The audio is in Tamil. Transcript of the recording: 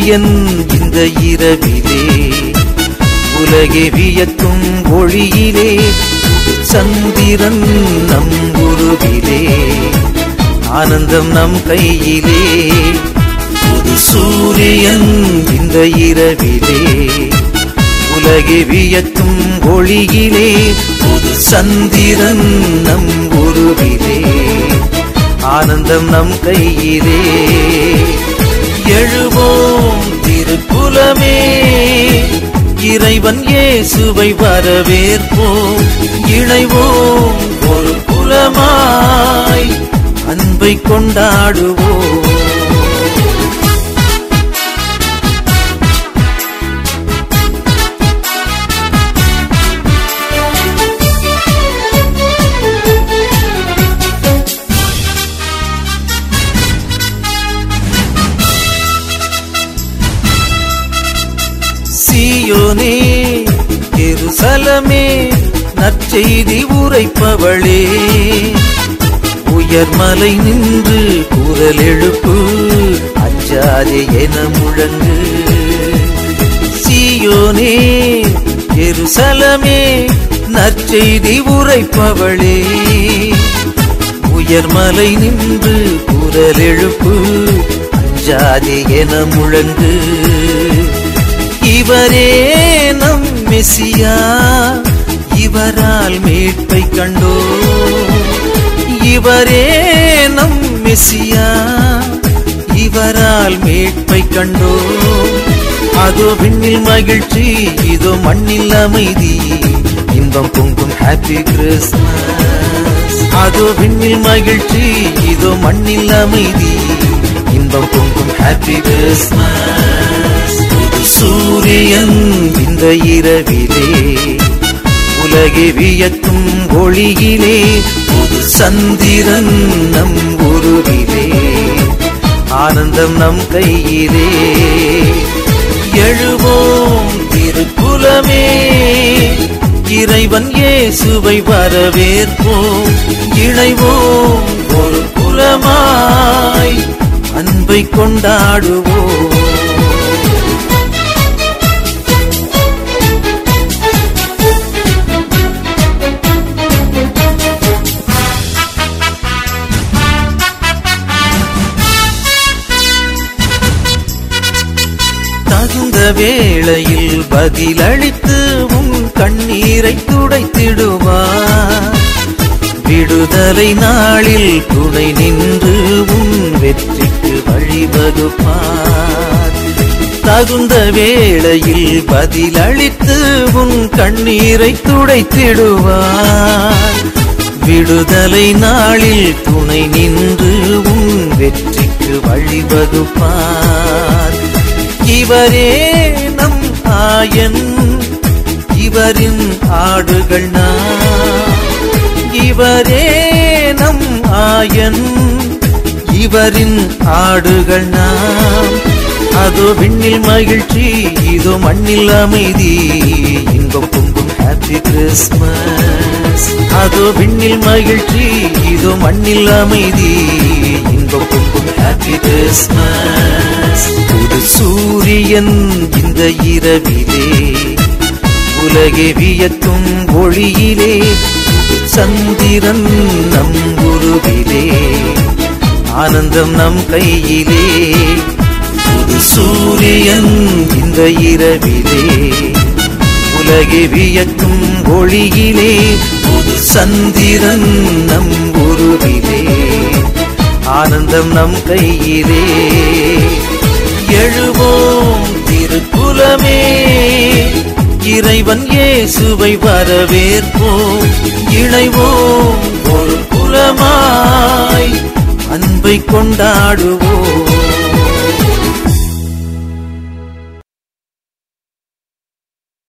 சூரியன் இந்த இரவிலே உலகை வியக்கும் ஒளியிலே சந்திரன் நம் உருவிலே ஆனந்தம் நம் கையிலே புது சூரியன் இந்த இரவிலே உலகை வியக்கும் ஒளியிலே புது சந்திரன் நம் உருவிலே ஆனந்தம் நம் கையிலே எழுவோம் திருக்குலமே இறைவன் இயேசுவை வரவேற்போம் இணைவோம் ஒரு குலமாய் அன்பை கொண்டாடுவோம் சீயோனே எருசலமே நற்செய்தி உரைப்பவளே உயர்மலை நின்று குரல் எழுப்பு அஞ்சாதே என முழங்கு சீயோனே எருசலமே நற்செய்தி உரைப்பவளே உயர்மலை நின்று குரல் எழுப்பு அஞ்சாதே என முழங்கு இவரே நம் மெசியா இவரால் மீட்பை கண்டோ இவரே நம் மெசியா இவரால் மீட்பை கண்டோ அதோ விண்ணில் மகிழ்ச்சி இதோ மண்ணில் அமைதி இன்பம் பொங்கும் ஹாப்பி கிறிஸ்மஸ் அதோ விண்ணில் மகிழ்ச்சி இதோ மண்ணில் அமைதி இன்பம் பொங்கும் ஹாப்பி கிறிஸ்மஸ் புது சூரியன் இந்த இரவிலே உலகை வியக்கும் ஒளியிலே புது சந்திரன் நம் உருவிலே ஆனந்தம் நம் கையிலே எழுவோம் திருக்குலமே இறைவன் இயேசுவை வரவேற்போம் இணைவோம் ஒரு குலமாய் அன்பை கொண்டாடுவோம் தகுந்த வேளையில் பதிலளித்து உன் கண்ணீரை துடைத்திடுவார் விடுதலை நாளில் துணை நின்று உன் வெற்றிக்கு வழிவகுப்பார் தகுந்த வேளையில் பதிலளித்து உன் கண்ணீரை துடைத்திடுவார் விடுதலை நாளில் துணை நின்று உன் வெற்றிக்கு வழிவகுப்பார் இவரே நம் ஆயன் இவரின் ஆடுகள் நாம் இவரே நம் ஆயன் இவரின் ஆடுகள் நாம் அதோ விண்ணில் மகிழ்ச்சி இதோ மண்ணில் அமைதி இன்பம் பொங்கும் ஹாப்பி கிறிஸ்மஸ் அதோ விண்ணில் மகிழ்ச்சி இதோ மண்ணில் அமைதி இன்பம் பொங்கும் ஹாப்பி கிறிஸ்மஸ் புது சூரியன் இந்த இரவிலே உலகை வியக்கும் ஒளியிலே சந்திரன் நம் உருவிலே ஆனந்தம் நம் கையிலே புது சூரியன் இந்த இரவிலே உலகை வியக்கும் ஒளியிலே புது சந்திரன் நம் உருவிலே ஆனந்தம் நம் கையிலே எழுவோம் திருக்குலமே இறைவன் இயேசுவை வரவேற்போம் இணைவோம் ஒரு குலமாய் அன்பை கொண்டாடுவோம்